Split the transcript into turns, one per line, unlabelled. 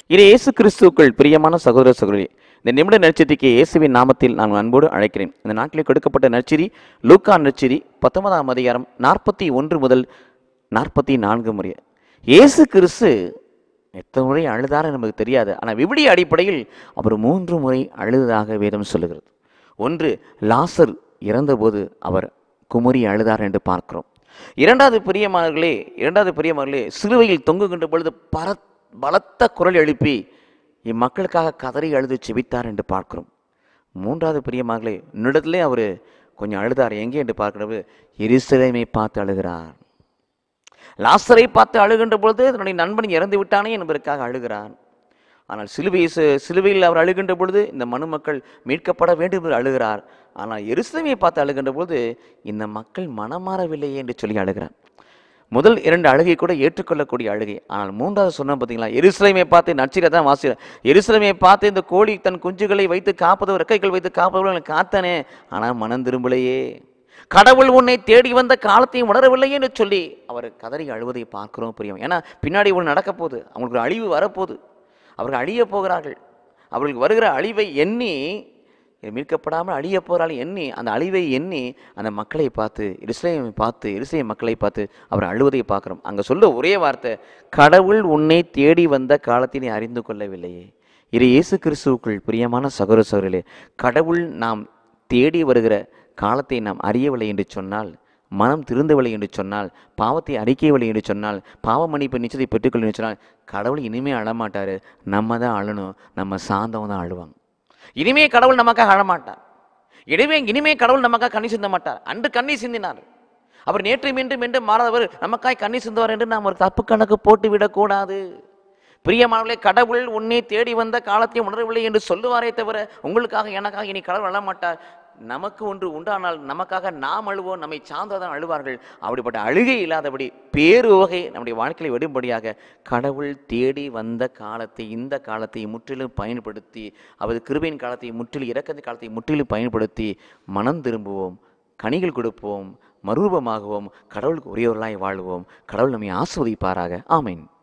இது இயேசு கிறிஸ்துவுக்குள் பிரியமான சகோதர சகோதரி இந்த நிமிட நற்செய்திக்கு இயேசுவின் நாமத்தில் நான் அன்போடு அழைக்கிறேன் இந்த நாட்டில் கொடுக்கப்பட்ட நற்செய்தி லூக்கா நற்செய்தி பத்தொன்பதாம் அதிகாரம் நாற்பத்தி ஒன்று முதல் நாற்பத்தி நான்கு முறை இயேசு கிறிஸ்து எத்தனை முறை அழுதாரு நமக்கு தெரியாது ஆனால் விவிடிய அடிப்படையில் அவர் மூன்று முறை அழுததாக வேதம் சொல்லுகிறது ஒன்று லாசர் இறந்தபோது அவர் குமுறி அழுதார் என்று பார்க்கிறோம் இரண்டாவது பிரியமானவர்களே இரண்டாவது பிரியமானவர்களே சிலுவையில் தொங்குகின்ற பொழுது பர பலத்த குரல் எழுப்பி இம்மக்களுக்காக கதறி அழுது செபித்தார் என்று பார்க்கிறோம் மூன்றாவது பிரியமானவர்களே இன்னிடத்திலே அவர் கொஞ்சம் அழுதார் எங்கே என்று பார்க்கிறது எரிசிலைமை பார்த்து அழுகிறார் லாசரை பார்த்து அழுகின்ற பொழுது தன்னுடைய நண்பன் இறந்து விட்டானே என்பதற்காக அழுகிறார் ஆனால் சிலுவை சிலுவையில் அவர் அழுகின்ற பொழுது இந்த மனு மக்கள் மீட்கப்பட வேண்டும் என்று அழுகிறார் ஆனால் எருசலேமை பார்த்து அழுகின்ற பொழுது இந்த மக்கள் மனமாறவில்லையே என்று சொல்லி அழுகிறார் முதல் இரண்டு அழுகை கூட ஏற்றுக்கொள்ளக்கூடிய அழுகை ஆனால் மூன்றாவது சொன்ன பார்த்தீங்களா எருசலேமை பார்த்து நச்சில தான் வாசிக்கிறார் எருசலேமை பார்த்து இந்த கோழி தன் குஞ்சுகளை வைத்து காப்பது ரெக்கைகள் வைத்து காப்பது காத்தனே ஆனால் மனம் திரும்பலையே கடவுள் உன்னை தேடி வந்த காலத்தையும் உணரவில்லை என்று சொல்லி அவர் கதறி அழுவதை பார்க்கிறோம் புரியும் ஏன்னா பின்னாடி ஒன்று நடக்க போகுது அவங்களுக்கு ஒரு அழிவு வரப்போகுது அவர்கள் அழிய போகிறார்கள் அவர்களுக்கு வருகிற அழிவை எண்ணி மீட்கப்படாமல் அழிய போகிறாள் எண்ணி அந்த அழிவை எண்ணி அந்த மக்களை பார்த்து இஸ்ரேமை பார்த்து இஸ்ரேல் மக்களை பார்த்து அவர் அழுவதை பார்க்குறோம் அங்கே சொல்ல ஒரே வார்த்தை கடவுள் உன்னை தேடி வந்த காலத்தை நீ அறிந்து கொள்ளவில்லையே இது இயேசு கிறிஸ்துவுக்குள் பிரியமான சகோதர சகோதரிகளே கடவுள் நாம் தேடி வருகிற காலத்தை நாம் அறியவில்லை என்று சொன்னால் மனம் திருந்தவில்லை என்று சொன்னால் பாவத்தை அறிக்கையவில்லை என்று சொன்னால் பாவ மன்னிப்பு நிச்சயத்தை பெற்றுக்கொள்ள என்று சொன்னால் கடவுள் இனிமே அழமாட்டார் நம்ம தான் அழணும் நம்ம சார்ந்தவங்க தான் அழுவாங்க இனிமே கடவுள் நமக்காக அழமாட்டார் இனிமே இனிமே கடவுள் நமக்காக கண்ணி சிந்த மாட்டார் அன்று கண்ணி சிந்தினார் அவர் நேற்று மீண்டும் மீண்டும் மாறாதவர் நமக்காய் கண்ணி சிந்துவார் என்று நாம் ஒரு தப்பு கணக்கு போட்டு விடக்கூடாது பிரியமானவர்களே கடவுள் உன்னை தேடி வந்த காலத்தை உணரவில்லை என்று சொல்லுவாரே தவிர உங்களுக்காக எனக்காக இனி கடவுள் அழமாட்டார் நமக்கு ஒன்று உண்டானால் நமக்காக நாம் அழுவோம் நம்மை சார்ந்ததான் அழுவார்கள் அப்படிப்பட்ட அழுகை இல்லாதபடி பேரு வகை நம்முடைய வாழ்க்கையை விடும்படியாக கடவுள் தேடி வந்த காலத்தை இந்த காலத்தை முற்றிலும் பயன்படுத்தி அவரது கிருபையின் காலத்தை முற்றிலும் இறக்கத்தின் காலத்தை முற்றிலும் பயன்படுத்தி மனம் திரும்புவோம் கனிகள் கொடுப்போம் மறுரூபமாகவும் கடவுளுக்கு உரியவர்களாய் வாழ்வோம் கடவுள் நம்மை ஆஸ்வதிப்பாராக ஆமீன்